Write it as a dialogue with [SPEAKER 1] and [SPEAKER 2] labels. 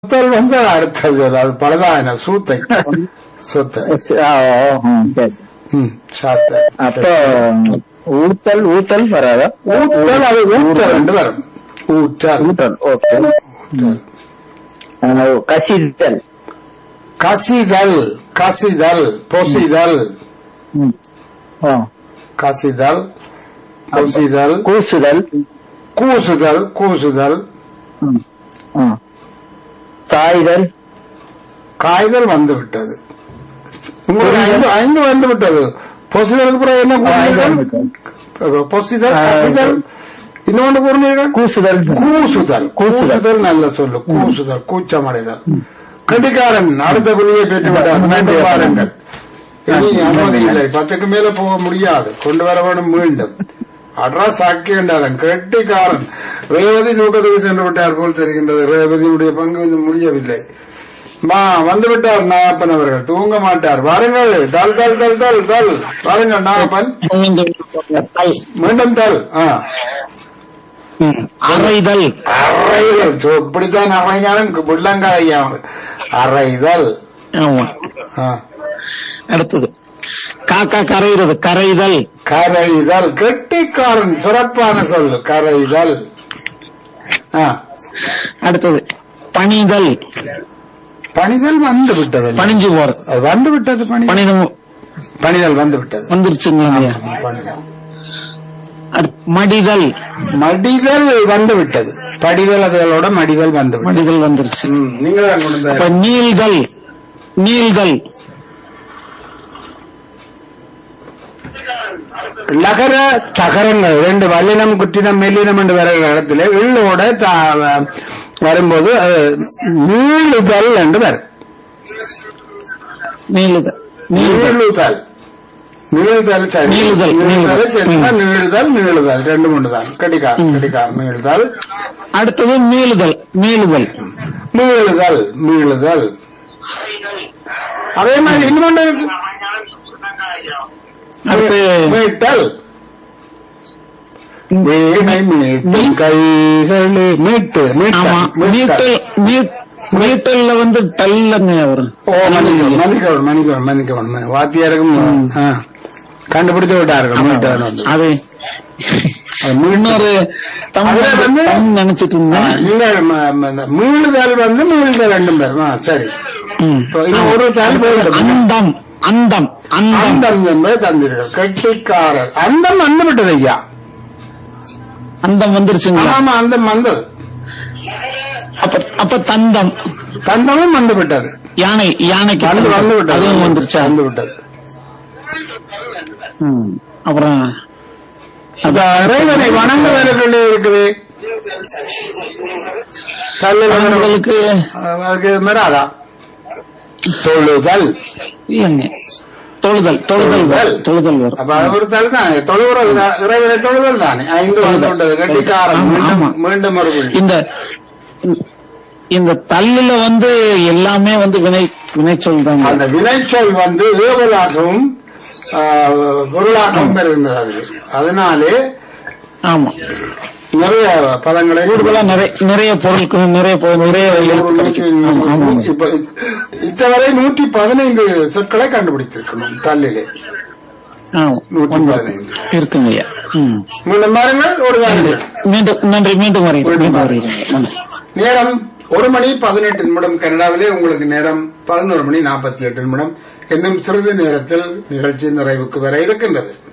[SPEAKER 1] சுத்தல் வந்து அடுத்தது அது பலதான சூத்தை சுத்தை
[SPEAKER 2] ஆ, ஓ, ம், சரி
[SPEAKER 1] ம் சாத்தை
[SPEAKER 2] அப்போ ஊத்தல் ஊத்தல் வராதா
[SPEAKER 1] ஊற்றல் அது ஊற்றல் ரெண்டு வரும் ஊற்றல்
[SPEAKER 2] ஊத்தல் ஓகே ஆ, கசிதல்
[SPEAKER 1] கசிதல் கசிதல் பொசிதல்
[SPEAKER 2] ம். ஆ.
[SPEAKER 1] கசிதல் பொசிதல்
[SPEAKER 2] கூசுதல்
[SPEAKER 1] கூசுதல் கூசுதல்
[SPEAKER 2] ம். ஆ. சாய்தல்
[SPEAKER 1] காய்தல் வந்து விட்டது உங்களுக்கு ஐந்து ஐந்து வந்து விட்டது பொசிதலுக்கு பிறகு என்ன கூறுவீர்கள்? பொசிதல் கசிதல் இன்னொன்று கூறுவீர்கள்
[SPEAKER 2] கூசுதல்
[SPEAKER 1] கூசுதல் கூசுதல் நல்ல சொல்லு கூசுதல் கூச்சமடைதல் கண்டிக்காரன் அடுத்த புள்ளியை பெற்றுவிட்டார் மீண்டும் பாருங்கள் இனி அனுமதி இல்லை பத்துக்கு மேல போக முடியாது கொண்டு வர வேண்டும் மீண்டும் அட்ரா சாக்கி என்றாரன் கெட்டிக்காரன் ரேவதி நூக்கத்துக்கு சென்று விட்டார் போல் தெரிகின்றது ரேவதியுடைய பங்கு இன்னும் முடியவில்லை மா வந்து விட்டார் நாகப்பன் அவர்கள் தூங்க மாட்டார் வாருங்கள் தல் தல் தல் தல் தல் வாருங்கள் நாகப்பன் மீண்டும் தல் ஆ
[SPEAKER 2] ம். அறைதல்
[SPEAKER 1] அறைதல் சோ, இப்படித்தான் அறைஞானம் புள்ளங்காய் அறைதல்
[SPEAKER 2] ஆமா
[SPEAKER 1] ஆ.
[SPEAKER 2] அடுத்தது காக்கா கரைகிறது கரைதல்
[SPEAKER 1] கரைதல் கெட்டிக்காரன் சிறப்பான சொல்லு கரைதல் ஆ.
[SPEAKER 2] அடுத்தது பணிதல்
[SPEAKER 1] பணிதல் வந்து விட்டது
[SPEAKER 2] பணிஞ்சு போறது
[SPEAKER 1] அது வந்து விட்டது பணி
[SPEAKER 2] பணிதம்
[SPEAKER 1] பணிதல் வந்து விட்டது
[SPEAKER 2] வந்துருச்சுங்களா
[SPEAKER 1] பணிதல்.
[SPEAKER 2] அடுத்து மடிதல்
[SPEAKER 1] மடிதல் வந்து விட்டது படிதல் அதுகளோட மடிதல் வந்து விட்டது
[SPEAKER 2] மடிதல் வந்துருச்சு
[SPEAKER 1] ம், நீங்க தான் கொண்டு
[SPEAKER 2] அப்ப
[SPEAKER 1] வந்த-
[SPEAKER 2] நீள்தல் நீள்தல்
[SPEAKER 1] லகர தகரங்கள் ரெண்டு வல்லினம் குற்றினம் மெல்லினம் என்று வருகிற இடத்துல எள்ளோட த- வரும்போது அது நீளுதல் என்று வரும்
[SPEAKER 2] நீளுதல் நீளுதல்
[SPEAKER 1] நீளுதல் நீளுதல் சரி
[SPEAKER 2] நீளுதல்,
[SPEAKER 1] நீளுதல்
[SPEAKER 2] நீளுதல்.
[SPEAKER 1] சரின்னா நீளுதல் நீளுதல் ரெண்டு மூணு தான் கடிகார் கடிகார் நீளுதல்
[SPEAKER 2] அடுத்தது மீளுதல் மீளுதல்
[SPEAKER 1] மீளுதல் மீளுதல் அதே மாதிரி இன்னொன்று இருக்கு
[SPEAKER 2] அடுத்து
[SPEAKER 1] மீட்டல் வீணை மீட்டும் கைகளே மீட்டு
[SPEAKER 2] ஆமா
[SPEAKER 1] மீட்டல்
[SPEAKER 2] மீட்டல் மீட்- மீட்டல்ல வந்து டல்லங்க வரும்
[SPEAKER 1] ஓ மன்னிக்கணும் மன்னிக்கணும் மன்னிக்கணும் மன்னிக்கணும் மன்னி- வாத்தியாருக்கும் ஆ, கண்டுபிடித்து விட்டார்கள் மீட்டர் வந்து
[SPEAKER 2] அது இன்னொரு தமிழ்
[SPEAKER 1] அதுல வந்து-
[SPEAKER 2] தமிழ் நினைச்சிட்டு
[SPEAKER 1] ஆ,
[SPEAKER 2] இருந்தேன்
[SPEAKER 1] நீங்கள் ம- ம- இந்த மீளுதல் வந்து மீளுதல் ரெண்டும் பேரும் ஆ, சரி
[SPEAKER 2] ம்.
[SPEAKER 1] இப்போ இன்னும் ஒரு தாள் போயிடும்
[SPEAKER 2] அந்தம் அந்தம் அந்தம்
[SPEAKER 1] அந்தம் என்பதை தந்தீர்கள் கெட்டிக்காரர் அந்தம் வந்து விட்டது ஐயா
[SPEAKER 2] அந்தம் வந்துருச்சுங்களா
[SPEAKER 1] ஆமா அந்தம் வந்தது
[SPEAKER 2] அப்ப அப்ப தந்தம்
[SPEAKER 1] தந்தமும் வந்து விட்டது
[SPEAKER 2] யானை யானைக்கு
[SPEAKER 1] வந்து
[SPEAKER 2] தந்தம்.
[SPEAKER 1] வந்து விட்டது
[SPEAKER 2] அதுவும் வந்துருச்சா
[SPEAKER 1] வந்து விட்டது
[SPEAKER 2] ம். அப்புறம்
[SPEAKER 1] அப்ப இறைவனை வணங்குவதற்கு இருக்குது தள்ளுதல்
[SPEAKER 2] அவங்களுக்கு
[SPEAKER 1] அதுக்கு மேலாதா தொழுதல்
[SPEAKER 2] என்ன தொழுதல் தொழுதல் வரும். தொழுதல் வரும்
[SPEAKER 1] அப்ப அது ஒரு தல் தான் தொழுகிறது தான். இறைவனை தொழுதல் தானே ஐந்து வந்து விட்டது கட்டிக்காரன்
[SPEAKER 2] ஆமா, ஆமா.
[SPEAKER 1] மீண்டும் மீண்டும் ஒரு புள்ளி.
[SPEAKER 2] இந்த இந்த தள்ளுல வந்து எல்லாமே வந்து வினை வினைச்சொல் தாங்க
[SPEAKER 1] அந்த வினைச்சொல் வந்து ஏவலாகவும் ஆ, பொருளாகவும் பெறுகின்றது அது. அதனாலே
[SPEAKER 2] ஆமா
[SPEAKER 1] நிறைய பதங்களை
[SPEAKER 2] கூடுதலா நிறைய நிறைய பொருளுக்கு நிறைய பொருள் நிறைய எழுத்து கிடைக்கும். ஆமா, ஆமா, ஆமா.
[SPEAKER 1] இப்ப இத்தவரை நூற்றி பதினைந்து சொற்களை கண்டுபிடித்திருக்கணும் தள்ளிலே
[SPEAKER 2] ஆமா.
[SPEAKER 1] நூற்றி
[SPEAKER 2] வந்து
[SPEAKER 1] பதினைந்து
[SPEAKER 2] இருக்குங்க ஐயா ம்.
[SPEAKER 1] மீண்டும் பாருங்கள் ஒரு வாருங்கள்
[SPEAKER 2] மீண்டும் நன்றி மீண்டும் வருகிறேன் மீண்டும் வருகிறேன் நன்றி.
[SPEAKER 1] நேரம் ஒரு மணி பதினெட்டு நிமிடம் கனடாவிலே உங்களுக்கு நேரம் பதினோரு மணி நாற்பத்தி எட்டு நிமிடம் இன்னும் சிறிது நேரத்தில் நிகழ்ச்சி நிறைவுக்கு வர இருக்கின்றது